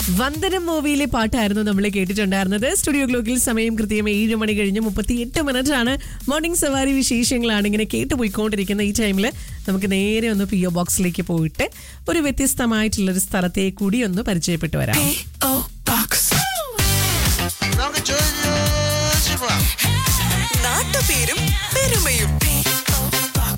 വന്ദനം മൂവിയിലെ പാട്ടായിരുന്നു നമ്മൾ കേട്ടിട്ടുണ്ടായിരുന്നത് സ്റ്റുഡിയോ ഗ്ലോക്കിൽ സമയം കൃത്യം ഏഴ് മണി കഴിഞ്ഞ് മുപ്പത്തി എട്ട് മിനിറ്റ് ആണ് മോർണിംഗ് സവാരി വിശേഷങ്ങളാണ് ഇങ്ങനെ കേട്ടുപോയിക്കൊണ്ടിരിക്കുന്ന ഈ ടൈമിൽ നമുക്ക് നേരെ ഒന്ന് പി ഒ ബോക്സിലേക്ക് പോയിട്ട് ഒരു വ്യത്യസ്തമായിട്ടുള്ള ഒരു സ്ഥലത്തെ കൂടി ഒന്ന് പരിചയപ്പെട്ടു വരാം P.O. Box. നമുക്ക് ചോദിച്ചു പോവാം നാട്ടുപേരും പെരുമയും P.O. Box.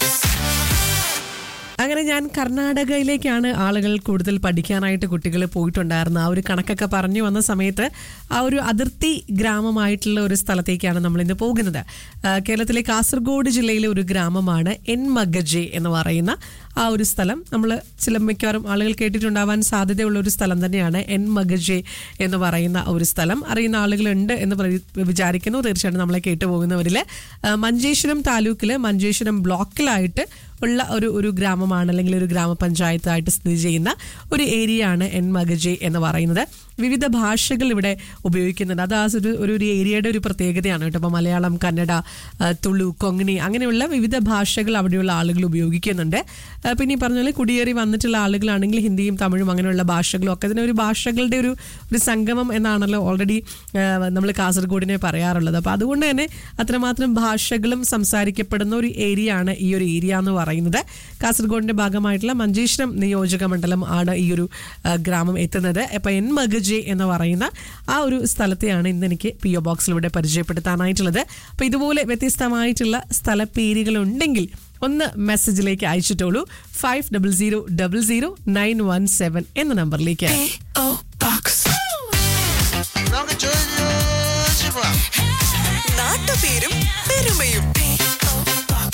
അങ്ങനെ ഞാൻ കർണാടകയിലേക്കാണ് ആളുകൾ കൂടുതൽ പഠിക്കാനായിട്ട് കുട്ടികൾ പോയിട്ടുണ്ടായിരുന്നത് ആ ഒരു കണക്കൊക്കെ പറഞ്ഞു വന്ന സമയത്ത് ആ ഒരു അതിർത്തി ഗ്രാമമായിട്ടുള്ള ഒരു സ്ഥലത്തേക്കാണ് നമ്മൾ ഇന്ന് പോകുന്നത് ആ, കേരളത്തിലെ കാസർഗോഡ് ജില്ലയിലെ ഒരു ഗ്രാമമാണ് എൻ മഗജെ എന്ന് പറയുന്ന ആ ഒരു സ്ഥലം നമ്മൾ ചില മിക്കവാറും ആളുകൾ കേട്ടിട്ടുണ്ടാവാൻ സാധ്യതയുള്ള ഒരു സ്ഥലം തന്നെയാണ് എൻ മഗജെ എന്ന് പറയുന്ന ഒരു സ്ഥലം അറിയുന്ന ആളുകളുണ്ട് എന്ന് പ്രതി- വിചാരിക്കുന്നു തീർച്ചയായിട്ടും നമ്മളെ കേട്ടുപോകുന്നവരിൽ ആ, മഞ്ചേശ്വരം താലൂക്കിൽ മഞ്ചേശ്വരം ബ്ലോക്കിലായിട്ട് ഉള്ള ഒരു ഒരു ഗ്രാമമാണ് അല്ലെങ്കിൽ ഒരു ഗ്രാമപഞ്ചായത്തായിട്ട് സ്ഥിതി ചെയ്യുന്ന ഒരു ഏരിയയാണ് എൻ മഗജെ എന്ന് പറയുന്നത് വിവിധ ഭാഷകൾ ഇവിടെ ഉപയോഗിക്കുന്നുണ്ട് അത് ആ ഒരു ഒരു ഒരു ഏരിയയുടെ ഒരു പ്രത്യേകതയാണ് കേട്ടോ അപ്പോൾ മലയാളം കന്നഡ ആ, തുളു കൊങ്ങിണി അങ്ങനെയുള്ള വിവിധ ഭാഷകൾ അവിടെയുള്ള ആളുകൾ ഉപയോഗിക്കുന്നുണ്ട് ആ, പിന്നെ ഈ പറഞ്ഞ പോലെ കുടിയേറി വന്നിട്ടുള്ള ആളുകളാണെങ്കിൽ ഹിന്ദിയും തമിഴും അങ്ങനെയുള്ള ഭാഷകളും ഒക്കെ ഇതിന് ഒരു ഭാഷകളുടെ ഒരു ഒരു സംഗമം എന്നാണല്ലോ ഓൾറെഡി നമ്മൾ കാസർഗോഡിനെ പറയാറുള്ളത് അപ്പോൾ അതുകൊണ്ട് തന്നെ അത്രമാത്രം ഭാഷകളും സംസാരിക്കപ്പെടുന്ന ഒരു ഏരിയ ആണ് ഈ ഒരു ഏരിയ എന്ന് പറയുന്നത് കാസർഗോഡിന്റെ ഭാഗമായിട്ടുള്ള മഞ്ചേശ്വരം നിയോജക മണ്ഡലം ആണ് ഈ ഒരു ആ, ഗ്രാമം എത്തുന്നത് അപ്പോൾ എൻ മഗജെ എന്ന് പറയുന്ന ആ ഒരു സ്ഥലത്തെയാണ് ഇന്ന് എനിക്ക് പി ഒ ബോക്സിലൂടെ പരിചയപ്പെടുത്താനായിട്ടുള്ളത് അപ്പോൾ ഇതുപോലെ വ്യത്യസ്തമായിട്ടുള്ള സ്ഥലപ്പേരുകൾ ഉണ്ടെങ്കിൽ ഒന്ന് മെസ്സേജിലേക്ക് അയച്ചിട്ടോളൂ five double zero double zero nine one seven എന്ന നമ്പറിലേക്ക് P.O. Box. നമുക്ക് ചോദിച്ചു പോവാം നാട്ടുപേരും പെരുമയും P.O. Box.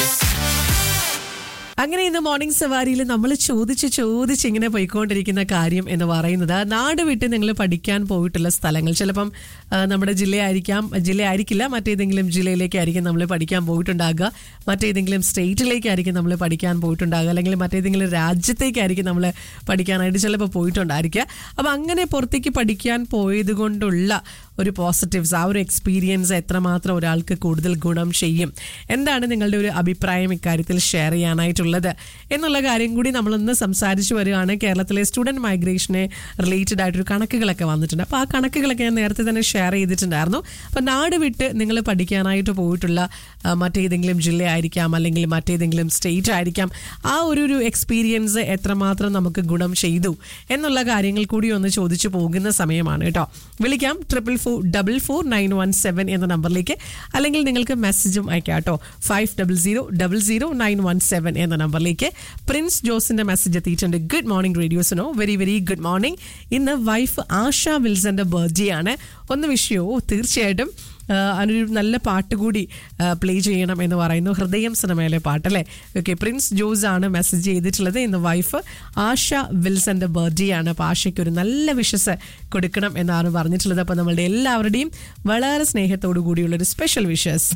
അങ്ങനെ ഇന്ന് മോർണിംഗ് സവാരിയിൽ നമ്മൾ ചോദിച്ച് ചോദിച്ച് ഇങ്ങനെ പോയിക്കൊണ്ടിരിക്കുന്ന കാര്യം എന്ന് പറയുന്നത് നാട് വിട്ട് നിങ്ങൾ പഠിക്കാൻ പോയിട്ടുള്ള സ്ഥലങ്ങൾ ചിലപ്പം ആ, നമ്മുടെ ജില്ലയായിരിക്കാം ജില്ലയായിരിക്കില്ല മറ്റേതെങ്കിലും ജില്ലയിലേക്കായിരിക്കും നമ്മൾ പഠിക്കാൻ പോയിട്ടുണ്ടാകുക മറ്റേതെങ്കിലും സ്റ്റേറ്റിലേക്കായിരിക്കും നമ്മൾ പഠിക്കാൻ പോയിട്ടുണ്ടാകുക അല്ലെങ്കിൽ മറ്റേതെങ്കിലും രാജ്യത്തേക്കായിരിക്കും നമ്മൾ പഠിക്കാനായിട്ട് ചിലപ്പോൾ പോയിട്ടുണ്ടായിരിക്കുക അപ്പം അങ്ങനെ പുറത്തേക്ക് പഠിക്കാൻ പോയത് കൊണ്ടുള്ള ഒരു പോസിറ്റീവ്സ് ആ ഒരു എക്സ്പീരിയൻസ് എത്രമാത്രം ഒരാൾക്ക് കൂടുതൽ ഗുണം ചെയ്യും എന്താണ് നിങ്ങളുടെ ഒരു അഭിപ്രായം ഇക്കാര്യത്തിൽ ഷെയർ ചെയ്യാനായിട്ടുള്ളത് എന്നുള്ള കാര്യം കൂടി നമ്മളൊന്ന് സംസാരിച്ചു വരികയാണ് കേരളത്തിലെ സ്റ്റുഡൻറ് മൈഗ്രേഷനെ റിലേറ്റഡ് ആയിട്ടൊരു കണക്കുകളൊക്കെ വന്നിട്ടുണ്ട് അപ്പോൾ ആ കണക്കുകളൊക്കെ ഞാൻ നേരത്തെ തന്നെ ഷെയർ ചെയ്തിട്ടുണ്ടായിരുന്നു അപ്പോൾ നാട് വിട്ട് നിങ്ങൾ പഠിക്കാനായിട്ട് പോയിട്ടുള്ള ആ, മറ്റേതെങ്കിലും ജില്ലയായിരിക്കാം അല്ലെങ്കിൽ മറ്റേതെങ്കിലും സ്റ്റേറ്റ് ആയിരിക്കാം ആ ഒരു ഒരു എക്സ്പീരിയൻസ് എത്രമാത്രം നമുക്ക് ഗുണം ചെയ്തു എന്നുള്ള കാര്യങ്ങൾ കൂടി ഒന്ന് ചോദിച്ചു പോകുന്ന സമയമാണ് കേട്ടോ വിളിക്കാം triple four double four nine one seven എന്ന നമ്പറിലേക്ക് അല്ലെങ്കിൽ നിങ്ങൾക്ക് മെസ്സേജും അയക്കാം കേട്ടോ five double zero double zero nine one seven എന്ന നമ്പറിലേക്ക് പ്രിൻസ് ജോസിന്റെ മെസ്സേജ് എത്തിയിട്ടുണ്ട് ഗുഡ് മോർണിംഗ് റേഡിയോസിനോ വെരി വെരി ഗുഡ് മോർണിംഗ് ഇന്ന് വൈഫ് ആശ വിൽസന്റെ ബർത്ത്ഡേ ആണ് ഒന്ന് വിഷയോ തീർച്ചയായിട്ടും ആ, അതിനൊരു നല്ല പാട്ട് കൂടി പ്ലേ ചെയ്യണം എന്ന് പറയുന്നു ഹൃദയം സിനിമയിലെ പാട്ടല്ലേ ഓക്കെ പ്രിൻസ് ജോസ് ആണ് മെസ്സേജ് ചെയ്തിട്ടുള്ളത് ഇന്ന് വൈഫ് ആശ വിൽസന്റെ ബർത്ത്ഡേ ആണ് അപ്പോൾ ആശയ്ക്ക് ഒരു നല്ല വിഷസ് കൊടുക്കണം എന്നാണ് പറഞ്ഞിട്ടുള്ളത് അപ്പോൾ നമ്മളുടെ എല്ലാവരുടെയും വളരെ സ്നേഹത്തോടു കൂടിയുള്ള ഒരു സ്പെഷ്യൽ വിഷസ്